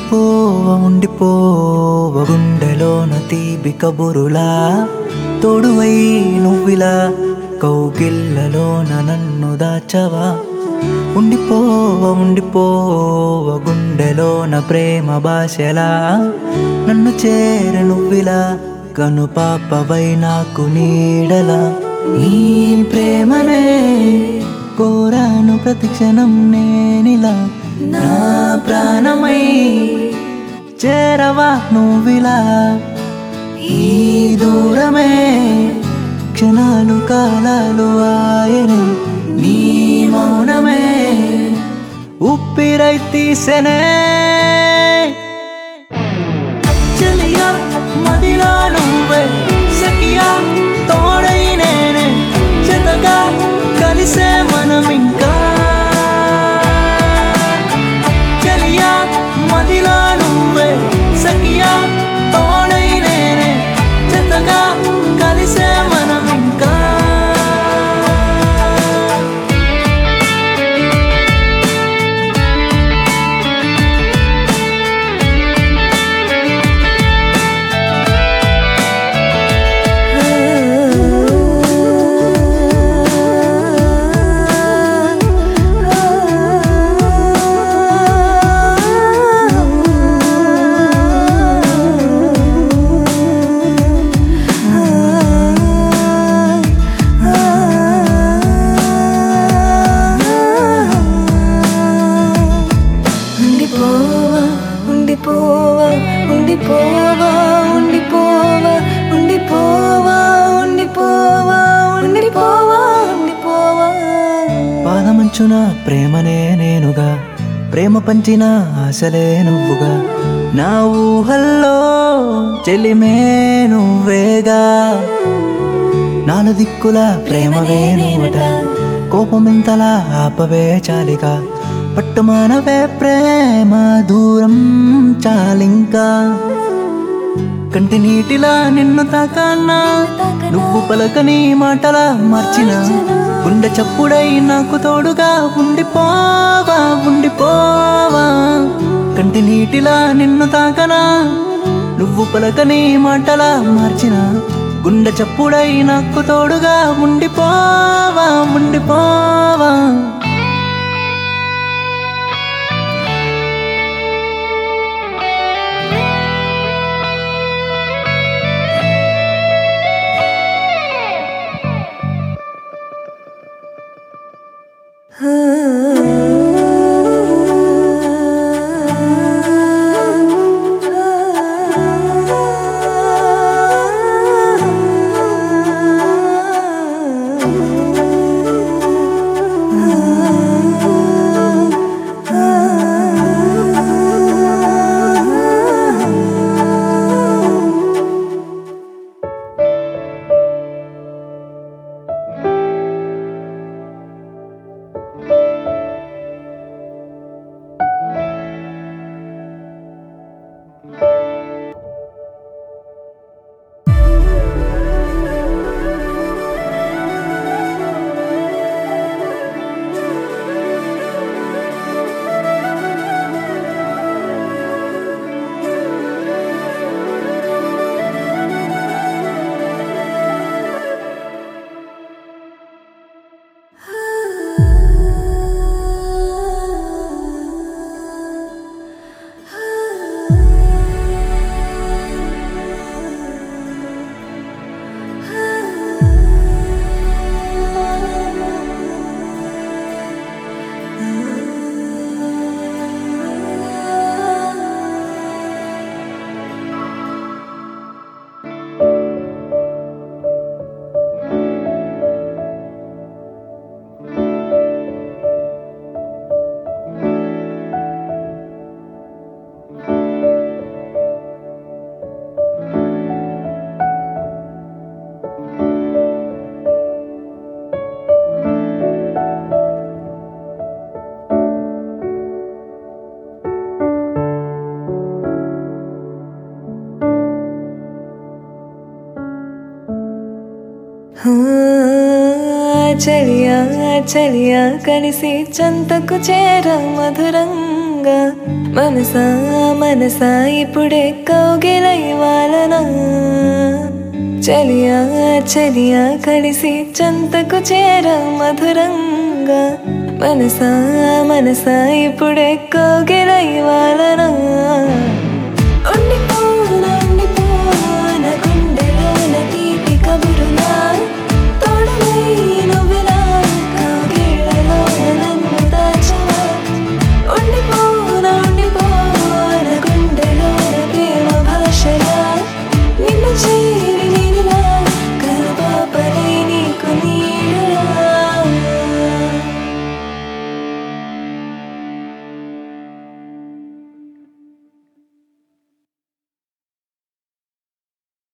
ఉండిపోవ ఉండిపోవ గుండెలోన తీపి కబురులా తోడువై నువ్విలా కౌగిళ్ళలోన నన్ను దాచవా ఉండిపోవ ఉండిపోవ గుండెలోన ప్రేమ భాషలా నన్ను చేర నువ్విలా కను పాపవై నాకు నీడలా నీ ప్రేమనే కోరాను ప్రతిక్షణం నేనిలా నా ప్రాణమై చేరవా నువ్విలా ఈ దూరమే క్షణాలు కాలాలు ఆయనే నీ మౌనమే ఉప్పిరై తీసెనే చెలియా మదిలో నువ్వే సఖియా తోడై నేనే జతగా కలిసే మనం ఇంకా చెలియా మదిలో నువ్వే సఖియా తోడై నేనే జతగా కలిసే మనం ఇంకా ఉండిపోవా ఉండిపోవా ఉండిపోవా ఉండిపోవా ఉండిపోవా ఉండిపోవా ఉండిపోవా ఉండిపోవా పాదమంచున ప్రేమనే నేనుగా ప్రేమ పంచిన ఆశలే నువ్వుగా నా ఊహల్లో చెలిమే నువ్వేగా నాలు దిక్కుల ప్రేమవే నువ్వట కోపమెంతలా ఆపవే చాలిగా పట్టుమానవే ప్రేమ దూరం చాలింకా కంటి నీటిలా నిన్ను తాకన్నా నువ్వు పలకని మాటలా మార్చిన గుండె చప్పుడై నాకు తోడుగా ఉండిపోవా ఉండిపోవా కంటి నీటిలా నిన్ను తాకనా నువ్వు పలకని మాటలా మార్చిన గుండె చప్పుడై నాకు తోడుగా ఉండిపోవా ఉండిపోవా చలియా చలియా కలిసి చంతకు చేర మధురంగా దూరంగా మనసా మనసా ఇప్పుడే కౌగిలై వాలనా చలియా చలియా కలిసి చంతకు చేర మధురంగా మనసా మనసా ఇప్పుడే కౌగిలై వాలనా ఉండిపో